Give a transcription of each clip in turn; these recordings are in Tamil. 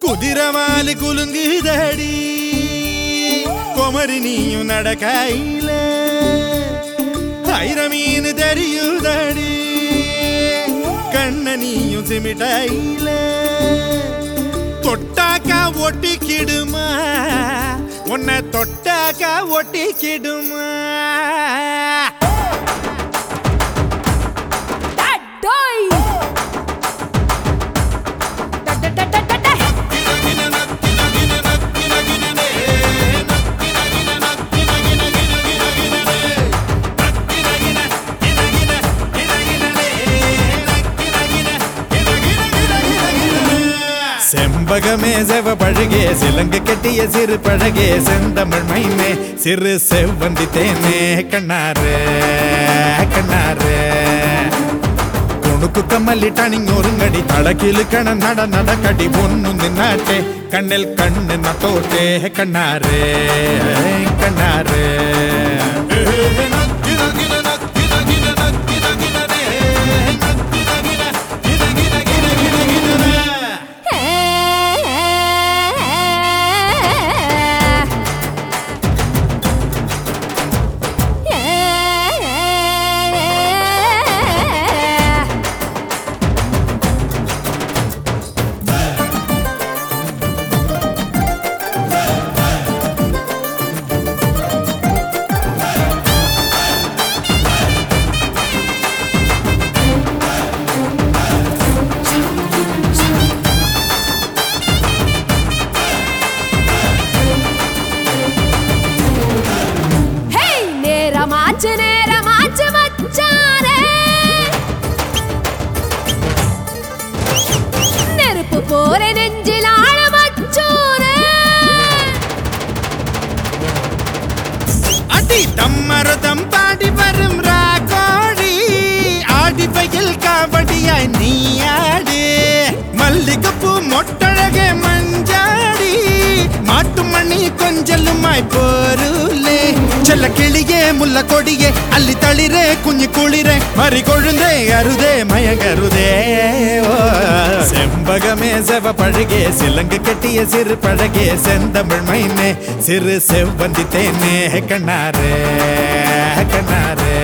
குதிரவாலு குலுங்குதடி குமரி நீயும் நடக்கையில ஐரமீன் தெரியுதடி கண்ண நீயும் சிமிட்டையில தொட்டாக்கா ஒட்டிக்கிடுமா உன்னை தொட்டாக்கா ஒட்டிக்கிடுமா டடோய் டடடடடட செம்பகமே செவ பழகே சிலங்கு கெட்டிய சிறு பழகே செந்தமிழ் மைமே சிறு செவ்வந்தி தேனே கண்ணாரு கண்ணாரு കുണുക്കു കമ്മല്ലിട്ടണിഞ്ഞൊരുങ്ങടി തളക്കിലുക്കണ നട നടക്കടി ഒന്നു നിന്നാട്ടെ കണ്ണിൽ കണ്ണ് നട്ടോട്ടെ കണ്ണാരേ കണ്ണാരേ ஹேய் நேரமாச்சு நேரமாச்சு மச்சானே நெருப்பு போற நெஞ்சில் ஆழ மச்சோனே அடி தம்மரதம் பாடி வரும் ராகோடி ஆடி பயில் காவடியாய் நீ ஆடு மல்லிகைப்பூ மொட்டழக மஞ்சாடி மாட்டு மணி கொஞ்சலுமாய் போருலே செல்ல கிளியே முல்ல கொடியே அள்ளி தளிரே குஞ்சு குளிரே மறி கொழுந்தே அருதே மயங்கருதே ஓ. செம்பகமே செவ பழகே சிலங்கு கெட்டிய சிறு பழகே செந்தமிழ் மைனே சிறு செவ்வந்தி தேனே கண்ணாரே கண்ணாரே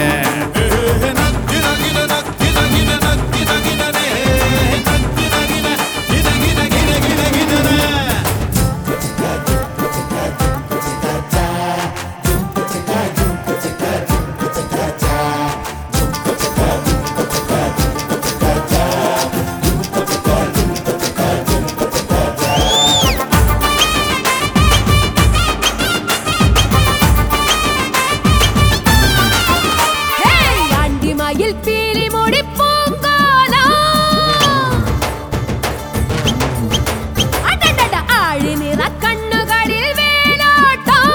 ஹேய் ஆண்டி மயில் பீலி முடி பூங்கோலா அடடட ஆழி நிற கண்ணுகளில் வேலாட்டம்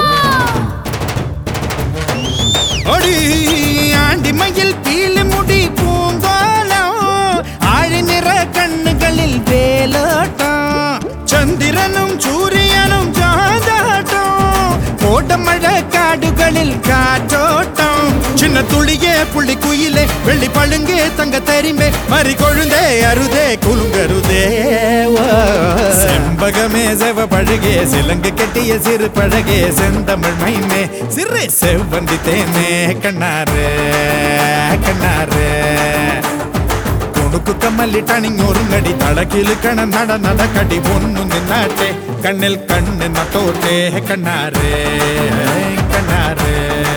ஒடி ஆண்டி மயில் பீலி முடி பூங்கோலம் ஆழி நிற கண்ணுகளில் வேலோட்டம் சந்திரனும் சூரியனும் ஜாதாட்டம் கோடமழை காடுகளில் காற்றோட்டம் சின்ன துளியே புள்ளி குயிலே வெள்ளி பழுங்கே தங்க தரிமே மறி கொழுந்தே அருதே குலுங்கருதே ஓ. செம்பகமே செவ பழகே சிலங்கு கெட்டிய சிறு பழகே செந்தமிழ் மைமே சிறு செவ்வந்தி தேனே கண்ணாரு கண்ணாரு കുണുക്കു കമ്മല്ലിട്ടണിഞ്ഞൊരുങ്ങടി തളക്കിലുക്കണ നട നടക്കടി ഒന്നു നിന്നാട്ടെ കണ്ണിൽ കണ്ണ് നട്ടോട്ടെ കണ്ണാരേ കണ്ണാരേ